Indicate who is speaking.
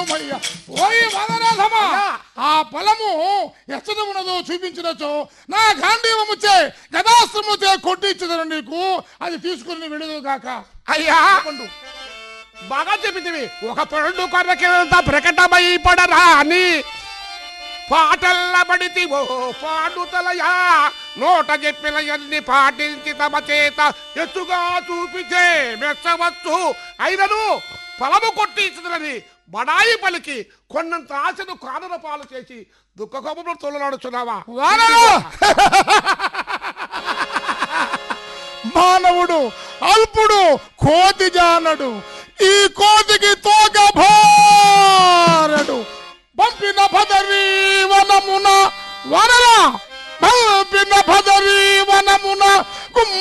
Speaker 1: అమ్మయ్య. ఓయ్ వదనాథమా ఆ ఫలము ఎచ్చదమున్నదో చూపించినచో నా గాంధీవముచే గదాశ్రముచే కొట్టించదను నీకు అది తీసుకుని విడదు గాక
Speaker 2: అయ్యా బాగా చెప్పింది ఒక పొరడు కొరకెంత ప్రకటమై పడరా అని పాటల్ల పడితి ఓ పాడుతలయా నోట చెప్పిన ఎన్ని పాటించి తమ చేత ఎత్తుగా చూపితే మెచ్చవచ్చు అయినను ఫలము కొట్టించుదని బడాయి పలికి కొన్నంత ఆశను కానుల పాలు చేసి దుఃఖ కోపంలో తొలనాడుచున్నావా
Speaker 1: వానరు మానవుడు అల్పుడు కోతి జానడు ఈ కోతికి తోక భారడు పంపిన పదవి వనమున వనరా పంపిన పదవి వనమున కుంభ